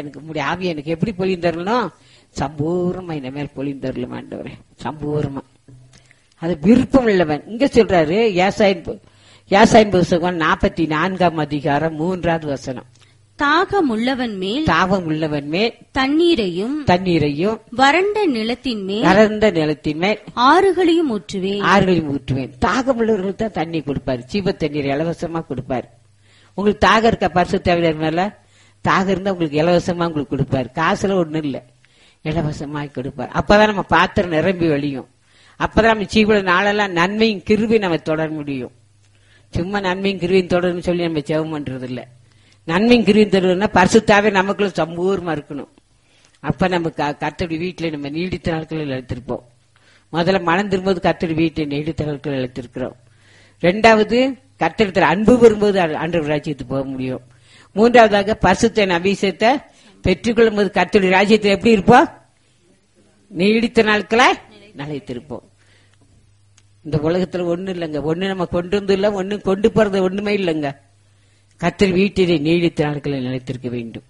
எனக்கு உம்முடைய ஆவி எனக்கு எப்படி பொழிந்தரணும் சம்பூர்ணமா இந்த மேல் பொழிந்தரலும் ஆண்டவரே சம்பூர்ணமா அது விருப்பம் உள்ளவன் இங்க சொல்றாரு ஏசாயின் பு- ஏசாயின் புஸ்தகம் நாற்பத்தி நான்காம் அதிகாரம் மூன்றாவது வசனம் தாகம் உள்ளவன் மேல் தாவம் உள்ளவன் மேல் தண்ணீரையும் தண்ணீரையும் வறண்ட நிலத்தின் மேல் கலர்ந்த நிலத்தின் மேல் ஆறுகளையும் ஊற்றுவேன் ஆறுகளையும் ஊற்றுவேன் தாகம் உள்ளவர்களுக்கு தான் தண்ணி கொடுப்பாரு சீப தண்ணீர் இலவசமா கொடுப்பாரு உங்களுக்கு தாகம் இருக்க பரிசு தேவையான மேல தாகம் இருந்தா உங்களுக்கு இலவசமா உங்களுக்கு கொடுப்பாரு காசுல ஒண்ணும் இல்ல இலவசமாய் கொடுப்பார் அப்பதான் நம்ம பாத்திரம் நிரம்பி வழியும் அப்பதான் நம்ம சீவுல நாளெல்லாம் நன்மையும் கிருபி நம்ம தொடர முடியும் சும்மா நன்மையும் கிருவியும் தொடரும்னு சொல்லி நம்ம ஜெபம் பண்றது இல்ல நன்மையும் கிருவியும் தொடரும்னா பரிசுத்தாவே நமக்குள்ள சம்பூர்மா இருக்கணும் அப்ப நம்ம க- கர்த்தருடைய வீட்டுல நம்ம நீடித்த நாட்களில் எடுத்திருப்போம் முதல்ல மனம் திரும்பும்போது கர்த்தருடைய வீட்டை நீடித்த நாட்களில் எடுத்திருக்கிறோம் ரெண்டாவது கர்த்தரத்தில் அன்பு வரும்போது ஆண்டவர் ராஜ்யத்துக்கு போக முடியும் மூன்றாவதாக பரிசுத்த அபிஷேகத்தை பெற்றுக்கொள்ளும் போது கர்த்தருடைய ராஜ்யத்தில் எப்படி இருப்போம் நீடித்த நாட்களை நிலைத்திருப்போம் இந்த உலகத்துல ஒண்ணு இல்லைங்க ஒண்ணு நம்ம கொண்டு வந்து இல்ல ஒண்ணு கொண்டு போறது ஒண்ணுமே இல்லைங்க கத்தர் வீட்டிலே நீடித்த நாட்களை நிலைத்திருக்க வேண்டும்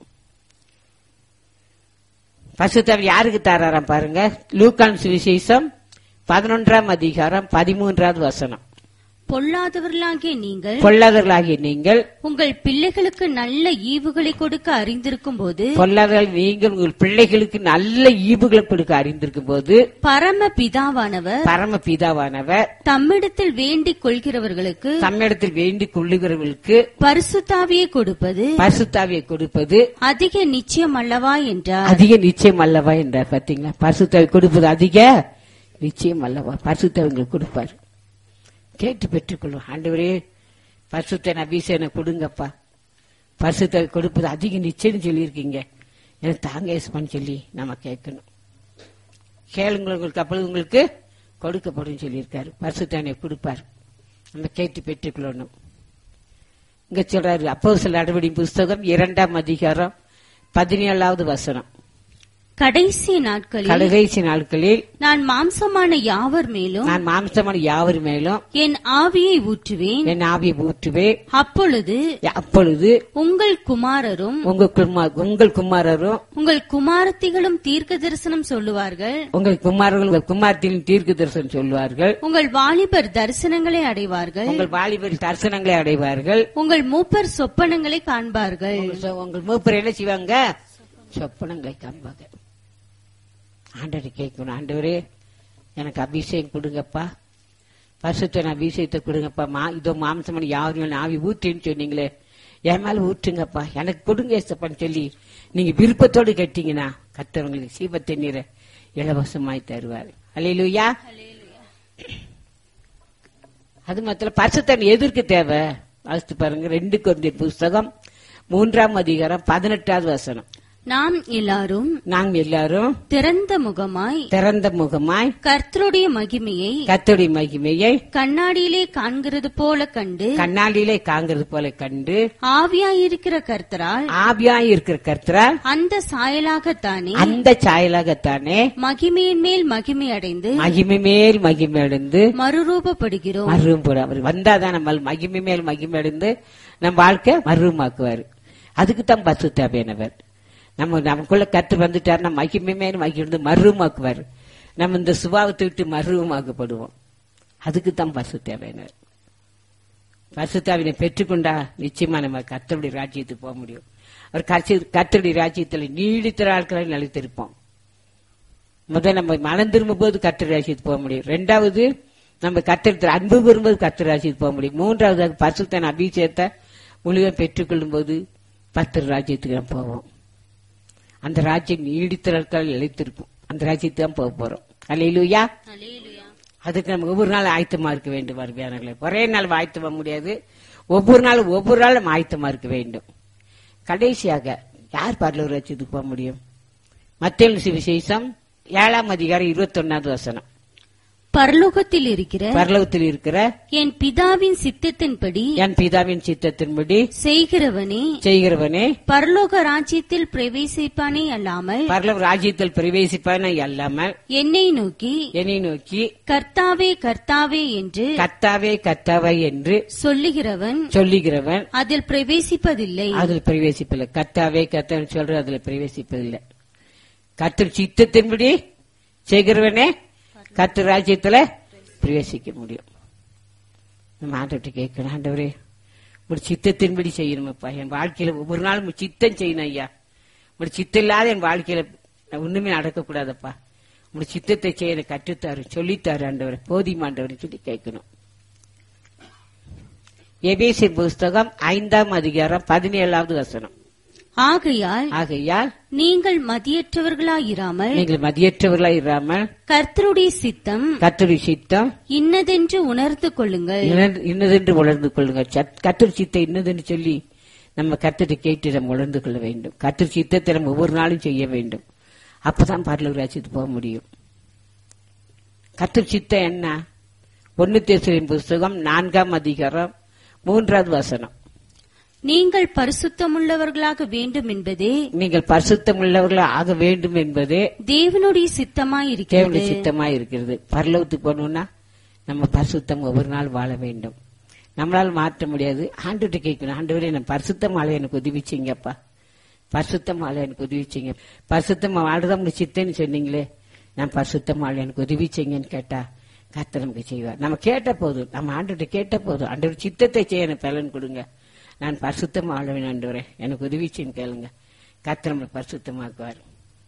பசுத்தவர் யாருக்கு தாராராம் பாருங்க லூக்கான் சுவிசேஷம் பதினொன்றாம் அதிகாரம் பதிமூன்றாவது வசனம் பொல்லாதவர்களாகிய நீங்கள் பொல்லாதவர்களாகிய நீங்கள் உங்கள் பிள்ளைகளுக்கு நல்ல ஈவுகளை கொடுக்க அறிந்திருக்கும் போது பொல்லாதவர்கள் நீங்கள் உங்கள் பிள்ளைகளுக்கு நல்ல ஈவுகளை கொடுக்க அறிந்திருக்கும் போது பரம பிதாவானவர் பரம பிதாவானவர் தம்மிடத்தில் வேண்டிக் கொள்கிறவர்களுக்கு தம்மிடத்தில் வேண்டிக் கொள்ளுகிறவர்களுக்கு பரிசுத்தாவியை கொடுப்பது பரிசுத்தாவியை கொடுப்பது அதிக நிச்சயம் அல்லவா என்றார் அதிக நிச்சயம் அல்லவா என்றார் பாத்தீங்களா பரிசுத்தாவை கொடுப்பது அதிக நிச்சயம் அல்லவா பரிசுத்தவங்களுக்கு கொடுப்பார் கேட்டு பெற்றுக்கொள்வோம் ஆண்டவரே பரிசுத்தன் அபிஷேகம் கொடுங்கப்பா பரிசுத்தாவை கொடுப்பது அதிக நிச்சயம் சொல்லியிருக்கீங்க எனக்கு தாங்க ஏசுப்பான்னு சொல்லி நம்ம கேட்கணும் கேளுங்கள் உங்களுக்கு அப்பொழுது உங்களுக்கு கொடுக்கப்படும் சொல்லியிருக்காரு பரிசுத்தானை கொடுப்பார் நம்ம கேட்டு பெற்றுக்கொள்ளணும் இங்க சொல்றாரு அப்போ சில நடவடி புஸ்தகம் இரண்டாம் அதிகாரம் பதினேழாவது வசனம் கடைசி நாட்களில் கடைசி நாட்களில் நான் மாம்சமான யாவர் மேலும் நான் மாம்சமான யாவர் மேலும் என் ஆவியை ஊற்றுவேன் என் ஆவியை ஊற்றுவேன் அப்பொழுது அப்பொழுது உங்கள் குமாரரும் உங்கள் குமார் உங்கள் குமாரரும் உங்கள் குமாரத்திகளும் தீர்க்க தரிசனம் சொல்லுவார்கள் உங்கள் குமாரர்கள் உங்கள் குமாரத்தின் தீர்க்க தரிசனம் சொல்வார்கள் உங்கள் வாலிபர் தரிசனங்களை அடைவார்கள் உங்கள் வாலிபர் தரிசனங்களை அடைவார்கள் உங்கள் மூப்பர் சொப்பனங்களை காண்பார்கள் உங்கள் சொ- உங்கள் மூப்பர் என்ன செய்வாங்க சொப்பனங்களை காண்பாங்க ஆண்டவரை கேட்கணும் ஆண்டவரே எனக்கு அபிஷேகம் கொடுங்கப்பா பரிசுத்தன் அபிஷேகத்தை கொடுங்கப்பா மா இதோ மாம்சமணி யாரும் ஆவி ஊற்றின்னு சொன்னீங்களே என் மேல ஊற்றுங்கப்பா எனக்கு கொடுங்க ஏசப்பான்னு சொல்லி நீங்க விருப்பத்தோடு கேட்டீங்கன்னா கத்தவங்களுக்கு சீப தண்ணீரை இலவசமாய் தருவார் அல்லையிலுயா அது மாத்திரம் பரிசுத்தன் எதற்கு தேவை வாசித்து பாருங்க ரெண்டு குழந்தை புஸ்தகம் மூன்றாம் அதிகாரம் பதினெட்டாவது வசனம் நாம் எல்லாரும் நாங்கள் எல்லாரும் திறந்த முகமாய் திறந்த முகமாய் கர்த்தருடைய மகிமையை கத்தோடைய மகிமையை கண்ணாடியிலே காண்கிறது போல கண்டு கண்ணாடியிலே காங்கிறது போல கண்டு ஆவியாயிருக்கிற கர்த்தரால் ஆவியாய் இருக்கிற கர்த்தரால் அந்த சாயலாகத்தானே அந்த சாயலாகத்தானே மகிமையின் மேல் மகிமை அடைந்து மகிமை மேல் மகிமை அடைந்து மறுரூபப்படுகிறோம் மருவம் அவர் வந்தாதான் நம்ம மகிமை மேல் மகிமை அடைந்து நம்ம வாழ்க்கை மருவமாக்குவார் அதுக்கு தான் பசு தேவையானவர் நம்ம நமக்குள்ள கத்து வந்துட்டார் நம்ம மகிமை மேல் மகிழ்ந்து வந்து மருவமாக்குவார் நம்ம இந்த சுபாவத்தை விட்டு மருவமாக்கப்படுவோம் அதுக்கு தான் பசு தேவையானவர் பசுத்தாவினை பெற்றுக்கொண்டா நிச்சயமா நம்ம கத்தருடைய ராஜ்யத்துக்கு போக முடியும் அவர் கர்த்தருடைய கத்தருடைய ராஜ்யத்தில் நீடித்த நாட்களை நிலைத்திருப்போம் முதல் நம்ம மனம் திரும்பும் போது கர்த்தர் ராஜ்யத்துக்கு போக முடியும் ரெண்டாவது நம்ம கத்திரத்தில் அன்பு பெறும்போது கர்த்தர் ராஜ்யத்துக்கு போக முடியும் மூன்றாவது பசுத்தன் அபிஷேகத்தை முழுவதும் பெற்றுக்கொள்ளும் போது பத்தர் ராஜ்யத்துக்கு நம்ம போவோம் அந்த ராஜ்யம் நீடித்த நாட்கள் நிலைத்திருக்கும் அந்த ராஜ்யத்துக்கு தான் போக போறோம் அல்லையிலுயா அதுக்கு நம்ம ஒவ்வொரு நாள் ஆயத்தமா இருக்க வேண்டும் அருமையானவர்களே ஒரே நாள் ஆயத்தமா முடியாது ஒவ்வொரு நாளும் ஒவ்வொரு நாளும் நம்ம ஆயத்தமா இருக்க வேண்டும் கடைசியாக யார் பரலூர் ராஜ்யத்துக்கு போக முடியும் மத்திய விசேஷம் ஏழாம் அதிகாரம் இருபத்தி ஒன்னாவது வசனம் பரலோகத்தில் இருக்கிற பரலோகத்தில் இருக்கிற என் பிதாவின் சித்தத்தின்படி என் பிதாவின் சித்தத்தின்படி செய்கிறவனே செய்கிறவனே பரலோக ராஜ்யத்தில் பிரவேசிப்பானே அல்லாமல் பரலோக ராஜ்யத்தில் பிரவேசிப்பான அல்லாமல் என்னை நோக்கி என்னை நோக்கி கர்த்தாவே கர்த்தாவே என்று கத்தாவே கத்தாவை என்று சொல்லுகிறவன் சொல்லுகிறவன் அதில் பிரவேசிப்பதில்லை அதில் பிரவேசிப்பதில்லை கத்தாவே கத்தான்னு சொல்ற அதுல பிரவேசிப்பதில்லை கத்தர் சித்தத்தின்படி செய்கிறவனே கத்து ராஜ்யத்துல பிரவேசிக்க முடியும் நம்ம ஆண்டவர்கிட்ட கேட்கணும் ஆண்டவரே ஒரு சித்தத்தின்படி செய்யணுமப்பா என் வாழ்க்கையில ஒவ்வொரு நாளும் உம் சித்தம் செய்யணும் ஐயா ஒரு சித்தம் இல்லாத என் வாழ்க்கையில நான் ஒண்ணுமே நடக்கக்கூடாதப்பா உங்க சித்தத்தை செய்ய எனக்கு கற்றுத்தாரு சொல்லித்தாரு ஆண்டவரை போதியும் ஆண்டவரை சொல்லி கேட்கணும் எபேசி புஸ்தகம் ஐந்தாம் அதிகாரம் பதினேழாவது வசனம் ஆகையால் ஆகையால் நீங்கள் மதியற்றவர்களாயிராமல் நீங்கள் மதியற்றவர்களாய் இராமல் கர்த்தருடைய சித்தம் கத்தரி சித்தம் இன்னதென்று உணர்ந்து கொள்ளுங்கள் இன்னது- இன்னதென்று உணர்ந்து கொள்ளுங்க கத்தரி சித்தம் இன்னதென்று சொல்லி நம்ம கத்தரை கேட்டு நம்ம உணர்ந்து கொள்ள வேண்டும் கத்தரி சித்தத்தை நம்ம ஒவ்வொரு நாளும் செய்ய வேண்டும் அப்பதான் பரலூர் ராஜ்யத்துக்கு போக முடியும் கத்தரி சித்தம் என்ன ஒன்னு தேசரின் புஸ்தகம் நான்காம் அதிகாரம் மூன்றாவது வசனம் நீங்கள் பரிசுத்தமுள்ளவர்களாக வேண்டும் என்பதே நீங்கள் பரிசுத்தம் உள்ளவர்களாக ஆக வேண்டும் என்பதே தேவனுடைய சித்தமாயிருக்கிறது தேவனுடைய சித்தமா இருக்கிறது பரலோகத்துக்கு போகணும்னா நம்ம பரிசுத்தம் ஒவ்வொரு நாள் வாழ வேண்டும் நம்மளால மாற்ற முடியாது ஆண்டுகிட்ட கேட்கணும் ஆண்டவரே நான் பரிசுத்தம் வாழ எனக்கு உதவி செய்யுங்கப்பா பரிசுத்தம் வாழ எனக்கு உதவி செய்யுங்க பரிசுத்தம் வாழ்றதா உங்க சித்தன்னு சொன்னீங்களே நான் பரிசுத்தம் வாழ எனக்கு உதவி செய்யுங்கன்னு கேட்டா கர்த்தர் நமக்கு செய்வார் நம்ம கேட்ட போதும் நம்ம ஆண்டுகிட்ட கேட்ட போதும் ஆண்டவர் சித்தத்தை செய்ய எனக்கு பலன் கொடுங்க நான் பரிசுத்தம் வாழவேன் ஆண்டவரே எனக்கு உதவி செய்யுன்னு கேளுங்க கர்த்தர் நம்மளை பரிசுத்தமாக்குவார்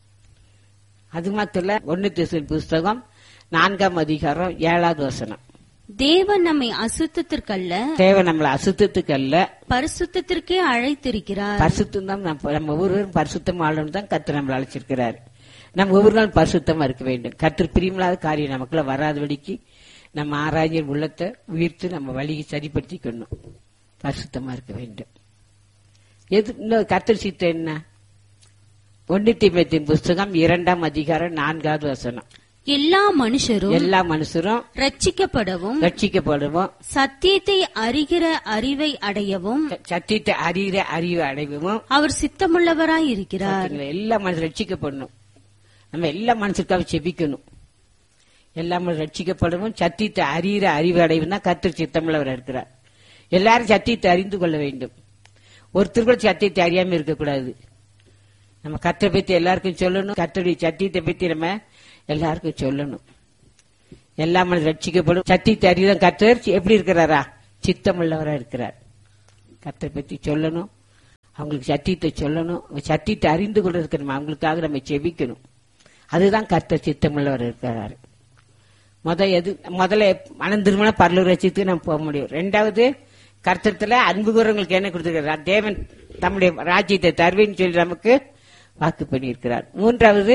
அது மாத்திரம் இல்ல ஒன்னு திசையின் புஸ்தகம் நான்காம் அதிகாரம் ஏழாவது வசனம் தேவன் நம்மை அசுத்தத்திற்கல்ல தேவை நம்மளை அசுத்தத்துக்கு அல்ல பரிசுத்தத்திற்கே அழைத்திருக்கிறார் பரிசுத்தம் தான் நம்ம நம்ம ஒவ்வொருவரும் பரிசுத்தம் ஆளணும் தான் கர்த்தர் நம்மளை அழைச்சிருக்கிறார் நம்ம ஒவ்வொரு நாள் பரிசுத்தமா இருக்க வேண்டும் கர்த்தர் பிரியமில்லாத காரியம் நமக்குள்ள வராதபடிக்கு நம்ம ஆராய்ஞ்ச உள்ளத்தை உயிர்த்து நம்ம வழியை சரிப்படுத்திக்கணும் பரிசுத்தமா இருக்க வேண்டும் எது இன்னும் கர்த்தர் சித்தம் என்ன ஒன்னு தீமத்தின் புஸ்தகம் இரண்டாம் அதிகாரம் நான்காவது வசனம் எல்லா மனுஷரும் எல்லா மனுஷரும் ரட்சிக்கப்படவும் ரட்சிக்கப்படுவோம் சத்தியத்தை அறிகிற அறிவை அடையவும் சத்தியத்தை அறிகிற அறிவு அடைவும் அவர் சித்தமுள்ளவராய் இருக்கிறார் பாத்தீங்களா? எல்லா மனசு ரட்சிக்கப்படணும் நம்ம எல்லா மனசுக்காக செபிக்கணும் எல்லா மனசு ரட்சிக்கப்படவும் சத்தியத்தை அறிகிற அறிவு அடைவும் தான் கர்த்தர் சித்தமுள்ளவர் இருக்கிறார் எல்லாரும் சத்தியத்தை அறிந்து கொள்ள வேண்டும் ஒருத்தர் கூட சத்தியத்தை அறியாம இருக்கக்கூடாது நம்ம கர்த்தரை பத்தி எல்லாருக்கும் சொல்லணும் கர்த்தருடைய சத்தியத்தை பத்தி நம்ம எல்லாருக்கும் சொல்லணும் எல்லா மனசு ரட்சிக்கப்படும் சத்தியத்தை அறிதான் கர்த்தர் எப்படி இருக்கிறாரா சித்தமுள்ளவரா இருக்கிறார் கர்த்தரை பத்தி சொல்லணும் அவங்களுக்கு சத்தியத்தை சொல்லணும் அவங்க சத்தியத்தை அறிந்து கொள்றதுக்கு நம்ம அவங்களுக்காக நம்ம செபிக்கணும் அதுதான் கர்த்தர் சித்தமுள்ளவர் இருக்கிறாரு முத எது முதல்ல மனம் திருமண பரலூர் ரசித்துக்கு நம்ம போக முடியும் ரெண்டாவது கர்த்தத்துல அன்பு கூறவங்களுக்கு என்ன கொடுத்திருக்கிறார் தேவன் தம்முடைய ராஜ்யத்தை தருவேன்னு சொல்லி நமக்கு வாக்கு பண்ணியிருக்கிறார் மூன்றாவது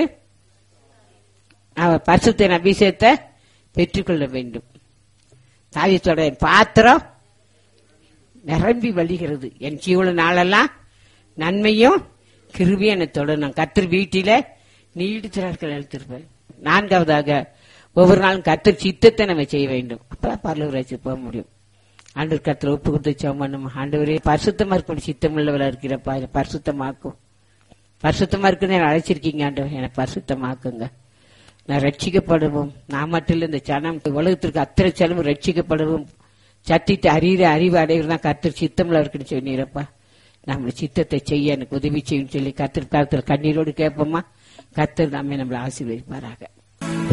அவர் பரிசுத்தின் அபிஷேகத்தை பெற்றுக்கொள்ள வேண்டும் தாவித்தோட பாத்திரம் நிரம்பி வழிகிறது என் ஜீவன நாளெல்லாம் நன்மையும் கிருபியும் என்னை தொடரும் கத்தர் வீட்டில நீடித்திரார்கள் எழுத்திருப்பேன் நான்காவதாக ஒவ்வொரு நாளும் கத்தர் சித்தத்தை நம்ம செய்ய வேண்டும் அப்பதான் பரலூராட்சி போக முடியும் ஆண்டவர் கத்தர் ஒப்பு கொடுத்து சோம் பண்ணும் ஆண்டவரே பரிசுத்தமா இருக்கணும் சித்தம் உள்ளவரா இருக்கிறப்பா என்னை பரிசுத்தமாக்கும் பரிசுத்தமா இருக்குன்னு என்னை அழைச்சிருக்கீங்க ஆண்டவர் என்னை பரிசுத்தமாக்குங்க நான் ரட்சிக்கப்படுவோம் நான் மட்டும் இல்ல இந்த சனம் உலகத்திற்கு அத்தனை செலவு ரட்சிக்கப்படுவோம் சத்தியத்தை அறிகிற அறிவு அடைவது தான் கர்த்தர் சித்தம்ல இருக்குன்னு சொன்னீரப்பா நம்மளை சித்தத்தை செய்ய எனக்கு உதவி செய்யும் சொல்லி கர்த்தர் காலத்தில் கண்ணீரோடு கேட்போமா கர்த்தர் நாமே நம்மளை ஆசீர்வதிப்பாராக